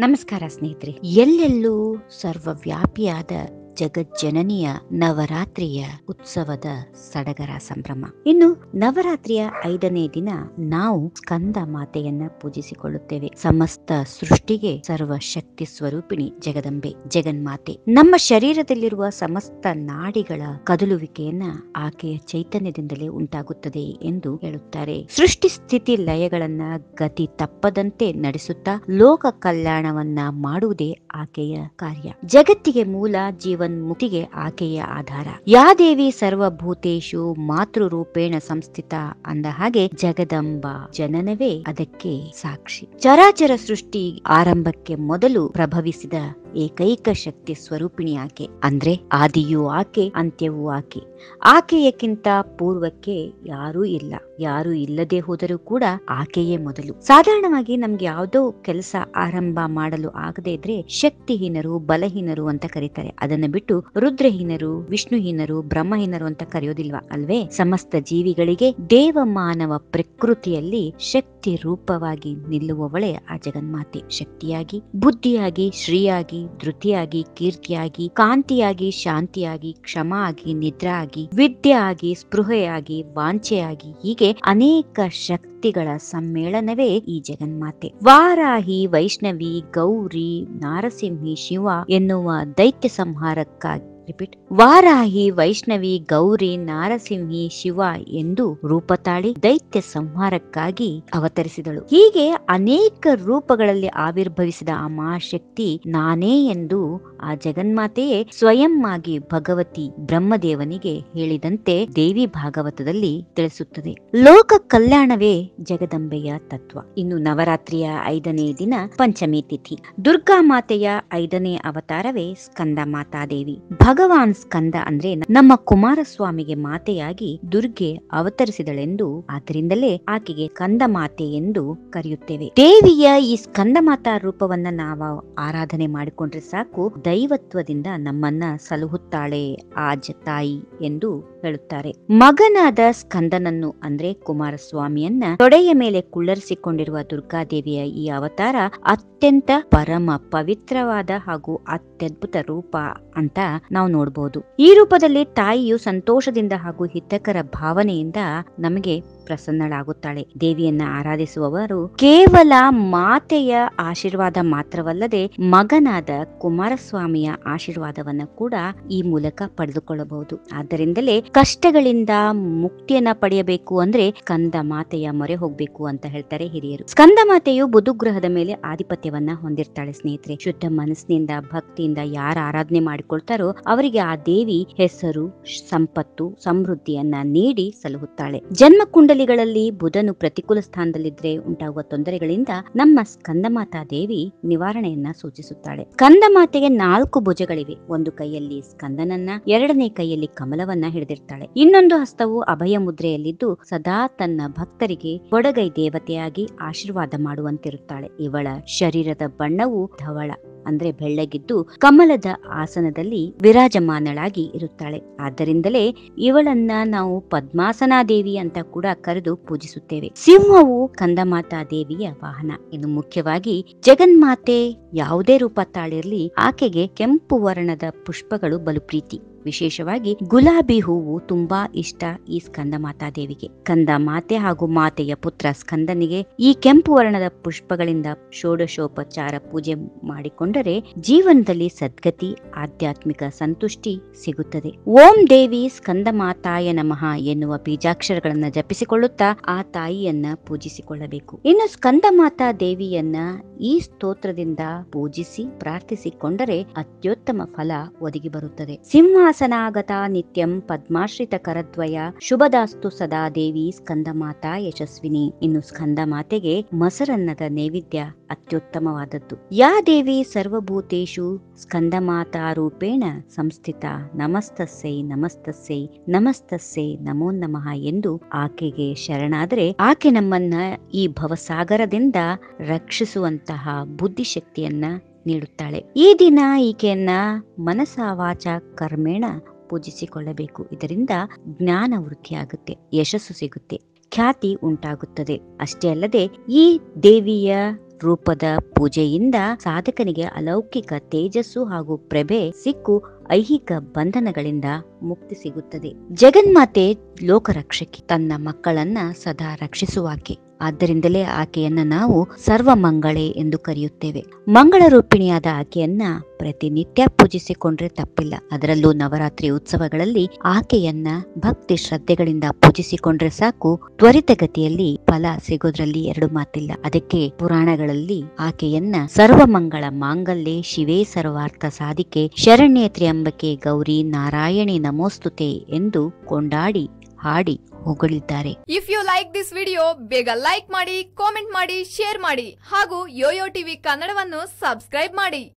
ನಮಸ್ಕಾರ ಸ್ನೇಹಿತರೆ ಎಲ್ಲೆಲ್ಲೂ ಸರ್ವವ್ಯಾಪಿಯಾದ ಜಗಜ್ಜನನಿಯ ನವರಾತ್ರಿಯ ಉತ್ಸವದ ಸಡಗರ ಸಂಭ್ರಮ ಇನ್ನು ನವರಾತ್ರಿಯ ಐದನೇ ದಿನ ನಾವು ಸ್ಕಂದ ಮಾತೆಯನ್ನ ಪೂಜಿಸಿಕೊಳ್ಳುತ್ತೇವೆ ಸಮಸ್ತ ಸೃಷ್ಟಿಗೆ ಸರ್ವ ಶಕ್ತಿ ಸ್ವರೂಪಿಣಿ ಜಗದಂಬೆ ಜಗನ್ಮಾತೆ ನಮ್ಮ ಶರೀರದಲ್ಲಿರುವ ಸಮಸ್ತ ನಾಡಿಗಳ ಕದಲುವಿಕೆಯನ್ನ ಆಕೆಯ ಚೈತನ್ಯದಿಂದಲೇ ಉಂಟಾಗುತ್ತದೆ ಎಂದು ಹೇಳುತ್ತಾರೆ ಸೃಷ್ಟಿ ಸ್ಥಿತಿ ಲಯಗಳನ್ನ ಗತಿ ತಪ್ಪದಂತೆ ನಡೆಸುತ್ತಾ ಲೋಕ ಕಲ್ಯಾಣವನ್ನ ಮಾಡುವುದೇ ಆಕೆಯ ಕಾರ್ಯ ಜಗತ್ತಿಗೆ ಮೂಲ ಜೀವನ್ ಮುಕ್ತಿಗೆ ಆಕೆಯ ಆಧಾರ ಯಾ ದೇವಿ ಸರ್ವಭೂತೇಶು ಮಾತೃ ರೂಪೇಣ ಸಂಸ್ಥಿತ ಅಂದ ಹಾಗೆ ಜಗದಂಬ ಜನನವೇ ಅದಕ್ಕೆ ಸಾಕ್ಷಿ ಚರಾಚರ ಸೃಷ್ಟಿ ಆರಂಭಕ್ಕೆ ಮೊದಲು ಪ್ರಭವಿಸಿದ ಏಕೈಕ ಶಕ್ತಿ ಸ್ವರೂಪಿಣಿ ಆಕೆ ಅಂದ್ರೆ ಆದಿಯೂ ಆಕೆ ಅಂತ್ಯವೂ ಆಕೆ ಆಕೆಯಕ್ಕಿಂತ ಪೂರ್ವಕ್ಕೆ ಯಾರೂ ಇಲ್ಲ ಯಾರು ಇಲ್ಲದೆ ಹೋದರೂ ಕೂಡ ಆಕೆಯೇ ಮೊದಲು ಸಾಧಾರಣವಾಗಿ ನಮ್ಗೆ ಯಾವುದೋ ಕೆಲಸ ಆರಂಭ ಮಾಡಲು ಆಗದೇ ಇದ್ರೆ ಶಕ್ತಿಹೀನರು ಬಲಹೀನರು ಅಂತ ಕರೀತಾರೆ ಅದನ್ನ ಬಿಟ್ಟು ರುದ್ರಹೀನರು ವಿಷ್ಣುಹೀನರು ಬ್ರಹ್ಮಹೀನರು ಅಂತ ಕರೆಯೋದಿಲ್ವಾ ಅಲ್ವೇ ಸಮಸ್ತ ಜೀವಿಗಳಿಗೆ ದೇವಮಾನವ ಪ್ರಕೃತಿಯಲ್ಲಿ ಶಕ್ತಿ ರೂಪವಾಗಿ ನಿಲ್ಲುವವಳೇ ಆ ಜಗನ್ಮಾತೆ ಶಕ್ತಿಯಾಗಿ ಬುದ್ಧಿಯಾಗಿ ಶ್ರೀಯಾಗಿ ಧೃತಿಯಾಗಿ ಕೀರ್ತಿಯಾಗಿ ಕಾಂತಿಯಾಗಿ ಶಾಂತಿಯಾಗಿ ಕ್ಷಮ ಆಗಿ ನಿದ್ರಾ ಆಗಿ ವಿದ್ಯೆ ಆಗಿ ಸ್ಪೃಹೆಯಾಗಿ ವಾಂಛೆಯಾಗಿ ಹೀಗೆ ಅನೇಕ ಶಕ್ತಿಗಳ ಸಮ್ಮೇಳನವೇ ಈ ಜಗನ್ಮಾತೆ ವಾರಾಹಿ ವೈಷ್ಣವಿ ಗೌರಿ ನಾರಸಿಂಹಿ ಶಿವ ಎನ್ನುವ ದೈತ್ಯ ಸಂಹಾರಕ್ಕಾಗಿ ರಿಪೀಟ್ ವಾರಾಹಿ ವೈಷ್ಣವಿ ಗೌರಿ ನಾರಸಿಂಹಿ ಶಿವ ಎಂದು ರೂಪ ತಾಳಿ ದೈತ್ಯ ಸಂಹಾರಕ್ಕಾಗಿ ಅವತರಿಸಿದಳು ಹೀಗೆ ಅನೇಕ ರೂಪಗಳಲ್ಲಿ ಆವಿರ್ಭವಿಸಿದ ಆ ಮಹಾಶಕ್ತಿ ನಾನೇ ಎಂದು ಆ ಜಗನ್ಮಾತೆಯೇ ಸ್ವಯಂ ಆಗಿ ಭಗವತಿ ಬ್ರಹ್ಮದೇವನಿಗೆ ಹೇಳಿದಂತೆ ದೇವಿ ಭಾಗವತದಲ್ಲಿ ತಿಳಿಸುತ್ತದೆ ಲೋಕ ಕಲ್ಯಾಣವೇ ಜಗದಂಬೆಯ ತತ್ವ ಇನ್ನು ನವರಾತ್ರಿಯ ಐದನೇ ದಿನ ಪಂಚಮಿ ತಿಥಿ ದುರ್ಗಾ ಮಾತೆಯ ಐದನೇ ಅವತಾರವೇ ಸ್ಕಂದ ಮಾತಾದೇವಿ ಭಗವಾನ್ ಸ್ಕಂದ ಅಂದ್ರೆ ನಮ್ಮ ಕುಮಾರಸ್ವಾಮಿಗೆ ಮಾತೆಯಾಗಿ ದುರ್ಗೆ ಅವತರಿಸಿದಳೆಂದು ಆದ್ದರಿಂದಲೇ ಆಕೆಗೆ ಕಂದ ಮಾತೆ ಎಂದು ಕರೆಯುತ್ತೇವೆ ದೇವಿಯ ಈ ಸ್ಕಂದ ಮಾತಾ ರೂಪವನ್ನ ನಾವು ಆರಾಧನೆ ಮಾಡಿಕೊಂಡ್ರೆ ಸಾಕು ದೈವತ್ವದಿಂದ ನಮ್ಮನ್ನ ಸಲಹುತ್ತಾಳೆ ಆ ಜ- ತಾಯಿ ಎಂದು ಹೇಳುತ್ತಾರೆ ಮಗನಾದ ಸ್ಕಂದನನ್ನು ಅಂದ್ರೆ ಕುಮಾರಸ್ವಾಮಿಯನ್ನ ತೊಡೆಯ ಮೇಲೆ ಕುಳ್ಳರಿಸಿಕೊಂಡಿರುವ ದುರ್ಗಾದೇವಿಯ ಈ ಅವತಾರ ಅತ್ಯಂತ ಪರಮ ಪವಿತ್ರವಾದ ಹಾಗೂ ಅತ್ಯದ್ಭುತ ರೂಪ ಅಂತ ನಾವು ನೋಡಬಹುದು ಈ ರೂಪದಲ್ಲಿ ತಾಯಿಯು ಸಂತೋಷದಿಂದ ಹಾಗೂ ಹಿತಕರ ಭಾವನೆಯಿಂದ ನಮಗೆ ಪ್ರಸನ್ನಳಾಗುತ್ತಾಳೆ ದೇವಿಯನ್ನ ಆರಾಧಿಸುವವರು ಕೇವಲ ಮಾತೆಯ ಆಶೀರ್ವಾದ ಮಾತ್ರವಲ್ಲದೆ ಮಗನಾದ ಕುಮಾರಸ್ವಾಮಿಯ ಆಶೀರ್ವಾದವನ್ನ ಕೂಡ ಈ ಮೂಲಕ ಪಡೆದುಕೊಳ್ಳಬಹುದು ಆದ್ದರಿಂದಲೇ ಕಷ್ಟಗಳಿಂದ ಮುಕ್ತಿಯನ್ನ ಪಡೆಯಬೇಕು ಅಂದ್ರೆ ಸ್ಕಂದ ಮಾತೆಯ ಮೊರೆ ಹೋಗ್ಬೇಕು ಅಂತ ಹೇಳ್ತಾರೆ ಹಿರಿಯರು ಸ್ಕಂದ ಮಾತೆಯು ಬುಧುಗ್ರಹದ ಮೇಲೆ ಆಧಿಪತ್ಯವನ್ನ ಹೊಂದಿರ್ತಾಳೆ ಸ್ನೇಹಿತರೆ ಶುದ್ಧ ಮನಸ್ಸಿನಿಂದ ಭಕ್ತಿಯಿಂದ ಯಾರ ಆರಾಧನೆ ಮಾಡಿಕೊಳ್ತಾರೋ ಅವರಿಗೆ ಆ ದೇವಿ ಹೆಸರು ಸಂಪತ್ತು ಸಮೃದ್ಧಿಯನ್ನ ನೀಡಿ ಸಲಹುತ್ತಾಳೆ ಜನ್ಮ ಕುಂಡಲಿಗಳಲ್ಲಿ ಬುಧನು ಪ್ರತಿಕೂಲ ಸ್ಥಾನದಲ್ಲಿದ್ರೆ ಉಂಟಾಗುವ ತೊಂದರೆಗಳಿಂದ ನಮ್ಮ ಸ್ಕಂದಮಾತಾ ದೇವಿ ನಿವಾರಣೆಯನ್ನ ಸೂಚಿಸುತ್ತಾಳೆ ಸ್ಕಂದಮಾತೆಗೆ ನಾಲ್ಕು ಭುಜಗಳಿವೆ ಒಂದು ಕೈಯಲ್ಲಿ ಸ್ಕಂದನನ್ನ ಎರಡನೇ ಕೈಯಲ್ಲಿ ಕಮಲವನ್ನ ಹಿಡಿದಿರ್ತಾಳೆ ಇನ್ನೊಂದು ಹಸ್ತವು ಅಭಯ ಮುದ್ರೆಯಲ್ಲಿದ್ದು ಸದಾ ತನ್ನ ಭಕ್ತರಿಗೆ ಕೊಡಗೈ ದೇವತೆಯಾಗಿ ಆಶೀರ್ವಾದ ಮಾಡುವಂತಿರುತ್ತಾಳೆ ಇವಳ ಶರೀರದ ಬಣ್ಣವು ಧವಳ ಅಂದ್ರೆ ಬೆಳ್ಳಗಿದ್ದು ಕಮಲದ ಆಸನದಲ್ಲಿ ವಿರಾಜಮಾನಳಾಗಿ ಇರುತ್ತಾಳೆ ಆದ್ದರಿಂದಲೇ ಇವಳನ್ನ ನಾವು ಪದ್ಮಾಸನಾ ದೇವಿ ಅಂತ ಕೂಡ ಕರೆದು ಪೂಜಿಸುತ್ತೇವೆ ಸಿಂಹವು ಕಂದಮಾತಾ ದೇವಿಯ ವಾಹನ ಇನ್ನು ಮುಖ್ಯವಾಗಿ ಜಗನ್ಮಾತೆ ಯಾವುದೇ ರೂಪ ತಾಳಿರ್ಲಿ ಆಕೆಗೆ ಕೆಂಪು ವರ್ಣದ ಪುಷ್ಪಗಳು ಬಲು ಪ್ರೀತಿ ವಿಶೇಷವಾಗಿ ಗುಲಾಬಿ ಹೂವು ತುಂಬಾ ಇಷ್ಟ ಈ ಸ್ಕಂದ ಮಾತಾ ದೇವಿಗೆ ಕಂದ ಮಾತೆ ಹಾಗೂ ಮಾತೆಯ ಪುತ್ರ ಸ್ಕಂದನಿಗೆ ಈ ಕೆಂಪು ವರ್ಣದ ಪುಷ್ಪಗಳಿಂದ ಷೋಡಶೋಪಚಾರ ಪೂಜೆ ಮಾಡಿಕೊಂಡರೆ ಜೀವನದಲ್ಲಿ ಸದ್ಗತಿ ಆಧ್ಯಾತ್ಮಿಕ ಸಂತುಷ್ಟಿ ಸಿಗುತ್ತದೆ ಓಂ ದೇವಿ ಸ್ಕಂದ ಮಾತಾಯ ನಮಃ ಎನ್ನುವ ಬೀಜಾಕ್ಷರಗಳನ್ನ ಜಪಿಸಿಕೊಳ್ಳುತ್ತಾ ಆ ತಾಯಿಯನ್ನ ಪೂಜಿಸಿಕೊಳ್ಳಬೇಕು ಇನ್ನು ಸ್ಕಂದ ಮಾತಾ ದೇವಿಯನ್ನ ಈ ಸ್ತೋತ್ರದಿಂದ ಪೂಜಿಸಿ ಪ್ರಾರ್ಥಿಸಿಕೊಂಡರೆ ಅತ್ಯುತ್ತಮ ಫಲ ಒದಗಿ ಬರುತ್ತದೆ ಸಿಂಹಾಸನಾಗತ ನಿತ್ಯಂ ಪದ್ಮಾಶ್ರಿತ ಕರದ್ವಯ ಶುಭದಾಸ್ತು ಸದಾ ದೇವಿ ಸ್ಕಂದ ಮಾತಾ ಯಶಸ್ವಿನಿ ಇನ್ನು ಸ್ಕಂದ ಮಾತೆಗೆ ಮೊಸರನ್ನದ ನೈವೇದ್ಯ ಅತ್ಯುತ್ತಮವಾದದ್ದು ಯಾ ದೇವಿ ಸರ್ವಭೂತೇಶು ಸ್ಕಂದ ಮಾತಾ ರೂಪೇಣ ಸಂಸ್ಥಿತ ನಮಸ್ತಸ್ಸೈ ನಮಸ್ತಸ್ಸೈ ನಮಸ್ತಸ್ಸೈ ನಮೋ ನಮಃ ಎಂದು ಆಕೆಗೆ ಶರಣಾದರೆ ಆಕೆ ನಮ್ಮನ್ನ ಈ ಭವಸಾಗರದಿಂದ ರಕ್ಷಿಸುವಂತಹ ಬುದ್ಧಿಶಕ್ತಿಯನ್ನ ನೀಡುತ್ತಾಳೆ ಈ ದಿನ ಈಕೆಯನ್ನ ಮನಸ ವಾಚ ಕರ್ಮೇಣ ಪೂಜಿಸಿಕೊಳ್ಳಬೇಕು ಇದರಿಂದ ಜ್ಞಾನ ವೃದ್ಧಿಯಾಗುತ್ತೆ ಯಶಸ್ಸು ಸಿಗುತ್ತೆ ಖ್ಯಾತಿ ಉಂಟಾಗುತ್ತದೆ ಅಷ್ಟೇ ಅಲ್ಲದೆ ಈ ದೇವಿಯ ರೂಪದ ಪೂಜೆಯಿಂದ ಸಾಧಕನಿಗೆ ಅಲೌಕಿಕ ತೇಜಸ್ಸು ಹಾಗೂ ಪ್ರಭೆ ಸಿಕ್ಕು ಐಹಿಕ ಬಂಧನಗಳಿಂದ ಮುಕ್ತಿ ಸಿಗುತ್ತದೆ ಜಗನ್ಮಾತೆ ಲೋಕರಕ್ಷಕಿ ತನ್ನ ಮಕ್ಕಳನ್ನ ಸದಾ ರಕ್ಷಿಸುವಾಕೆ ಆದ್ದರಿಂದಲೇ ಆಕೆಯನ್ನ ನಾವು ಸರ್ವಮಂಗಳೆ ಎಂದು ಕರೆಯುತ್ತೇವೆ ಮಂಗಳ ರೂಪಿಣಿಯಾದ ಆಕೆಯನ್ನ ಪ್ರತಿನಿತ್ಯ ಪೂಜಿಸಿಕೊಂಡ್ರೆ ತಪ್ಪಿಲ್ಲ ಅದರಲ್ಲೂ ನವರಾತ್ರಿ ಉತ್ಸವಗಳಲ್ಲಿ ಆಕೆಯನ್ನ ಭಕ್ತಿ ಶ್ರದ್ಧೆಗಳಿಂದ ಪೂಜಿಸಿಕೊಂಡ್ರೆ ಸಾಕು ತ್ವರಿತಗತಿಯಲ್ಲಿ ಫಲ ಸಿಗೋದ್ರಲ್ಲಿ ಎರಡು ಮಾತಿಲ್ಲ ಅದಕ್ಕೆ ಪುರಾಣಗಳಲ್ಲಿ ಆಕೆಯನ್ನ ಸರ್ವಮಂಗಳ ಮಾಂಗಲ್ಯೆ ಶಿವೇ ಸರ್ವಾರ್ಥ ಸಾಧಿಕೆ ಶರಣ್ಯ ತ್ರ್ಯಂಬಕೆ ಗೌರಿ ನಾರಾಯಣಿ ನಮೋಸ್ತುತೆ ಎಂದು ಕೊಂಡಾಡಿ ಹಾಡಿ ಹೊಗಳಿದ್ದಾರೆ if you like this video ಬೇಗ ಲೈಕ್ ಮಾಡಿ ಕಾಮೆಂಟ್ ಮಾಡಿ ಶೇರ್ ಮಾಡಿ ಹಾಗೂ ಯೋಯೋ ಟಿವಿ ಕನ್ನಡವನ್ನು ಸಬ್ಸ್ಕ್ರೈಬ್ ಮಾಡಿ